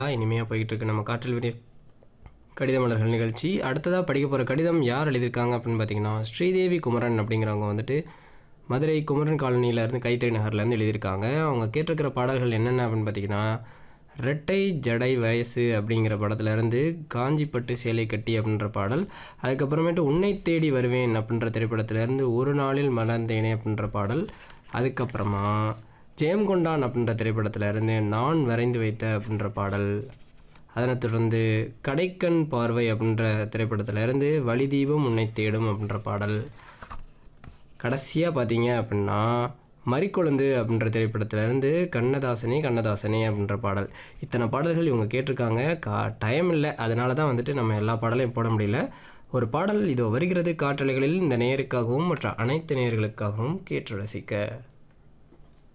இனிமையாக போய்கிட்டு இருக்கு நம்ம காற்றில் விரிய கடித மலர்கள் நிகழ்ச்சி அடுத்ததாக படிக்க போகிற கடிதம் யார் எழுதியிருக்காங்க அப்படின்னு பார்த்தீங்கன்னா ஸ்ரீதேவி குமரன் அப்படிங்கிறவங்க வந்துட்டு மதுரை குமரன் காலனியிலேருந்து கைத்தறி நகர்லேருந்து எழுதியிருக்காங்க அவங்க கேட்டிருக்கிற பாடல்கள் என்னென்ன அப்படின்னு பார்த்தீங்கன்னா ரெட்டை ஜடை வயசு அப்படிங்கிற படத்துலேருந்து காஞ்சிப்பட்டு சேலை கட்டி அப்படின்ற பாடல் அதுக்கப்புறமேட்டு உன்னை தேடி வருவேன் அப்படின்ற திரைப்படத்திலேருந்து ஒரு நாளில் மலர்ந்தேனே அப்படின்ற பாடல் அதுக்கப்புறமா ஜெயம் கொண்டான் அப்படின்ற திரைப்படத்திலேருந்து நான் வரைந்து வைத்த அப்படின்ற பாடல் அதனைத் தொடர்ந்து கடைக்கண் பார்வை அப்படின்ற திரைப்படத்திலேருந்து வழி தீபம் உன்னை தேடும் அப்படின்ற பாடல் கடைசியாக பார்த்தீங்க அப்படின்னா மறிக்கொழுந்து அப்படின்ற திரைப்படத்திலேருந்து கண்ணதாசனே கண்ணதாசனே அப்படின்ற பாடல் இத்தனை பாடல்கள் இவங்க கேட்டிருக்காங்க கா டைம் இல்லை அதனால தான் வந்துட்டு நம்ம எல்லா பாடலையும் போட முடியல ஒரு பாடல் இதோ வருகிறது காற்றலைகளில் இந்த நேயருக்காகவும் மற்ற அனைத்து நேயர்களுக்காகவும் கேட்டு ரசிக்க